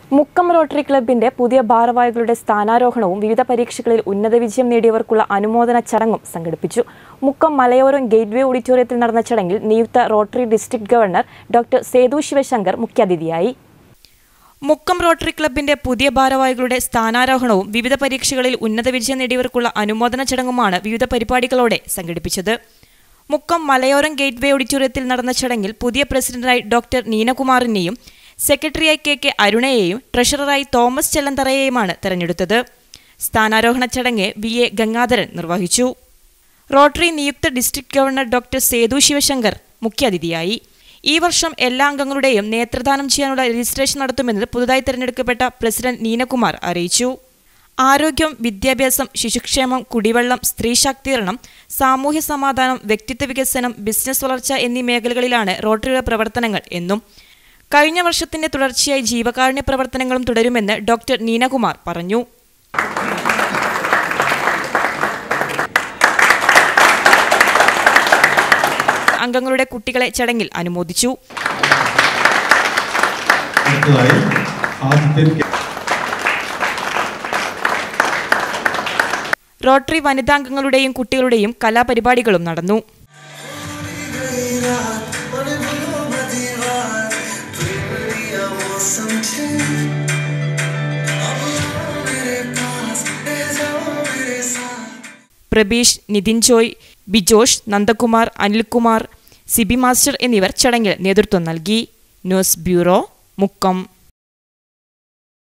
Mukkam rotary ക്ലബിന്റെ പുതിയ ഭാരവാഹികളുടെ സ്ഥാനാരോഹണവും വിവിധ പരീക്ഷകളിൽ ഉന്നത വിജയം നേടിയവർക്കുള്ള അനുമോദന ചടങ്ങും സംഘടിപ്പിച്ചു മുക്കം മലയോരം ഗേറ്റ്വേ ഓഡിറ്റോറിയത്തിൽ നടന്ന ചടങ്ങിൽ നിയുക്ത rotary district governor doctor Sethu Sivasankar മുഖ്യാതിഥിയായി മുക്കം റോട്ടറി ക്ലബിന്റെ പുതിയ ഭാരവാഹികളുടെ സ്ഥാനാരോഹണവും വിവിധ പരീക്ഷകളിൽ ഉന്നത വിജയം നേടിയവർക്കുള്ള അനുമോദന ചടങ്ങുമാണ് വിവിധ പരിപാടികളോടെ സംഘടിപ്പിച്ചത് മുക്കം മലയോരം ഗേറ്റ്വേ ഓഡിറ്റോറിയത്തിൽ നടന്ന ചടങ്ങിൽ പുതിയ പ്രസിഡന്റായി ഡോക്ടർ നീനകുമാറിനെയും സെക്രട്ടറിയായി കെ കെ അരുണയെയും ട്രഷററായി തോമസ് ചെല്ലന്തറയെയുമാണ് തെരഞ്ഞെടുത്തത് സ്ഥാനാരോഹണ ചടങ്ങ് വി എ ഗംഗാധരൻ നിർവഹിച്ചു റോട്ടറി നിയുക്ത district governor doctor Sethu Sivasankar മുഖ്യാതിഥിയായി ഈ വർഷം എല്ലാ അംഗങ്ങളുടെയും നേത്രദാനം ചെയ്യാനുള്ള രജിസ്ട്രേഷൻ നടത്തുമെന്ന് പുതുതായി തെരഞ്ഞെടുക്കപ്പെട്ട പ്രസിഡന്റ് നീനകുമാർ അറിയിച്ചു ആരോഗ്യം വിദ്യാഭ്യാസം ശിശുക്ഷേമം കുടിവെള്ളം സ്ത്രീ ശാക്തീകരണം സാമൂഹ്യ സമാധാനം വ്യക്തിത്വ വികസനം ബിസിനസ് വളർച്ച എന്നീ മേഖലകളിലാണ് റോട്ടറിയുടെ പ്രവർത്തനങ്ങൾ എന്നും കഴിഞ്ഞ വർഷത്തിന്റെ തുടർച്ചയായി ജീവകാരുണ്യ പ്രവർത്തനങ്ങളും തുടരുമെന്ന് ഡോക്ടർ നീനകുമാർ പറഞ്ഞു അംഗങ്ങളുടെ കുട്ടികളെ ചടങ്ങിൽ അനുമോദിച്ചു അടുത്തതായി ആദിത്യൻ കെ. റോട്ടറി വനിതാംഗങ്ങളുടെയും കുട്ടികളുടെയും കലാപരിപാടികളും നടന്നു പ്രബീഷ് നിതിൻ ജോയ് ബിജോഷ് നന്ദകുമാർ അനിൽകുമാർ സിബി മാസ്റ്റർ എന്നിവർ ചടങ്ങിൽ നേതൃത്വം നൽകി ന്യൂസ് ബ്യൂറോ മുക്കം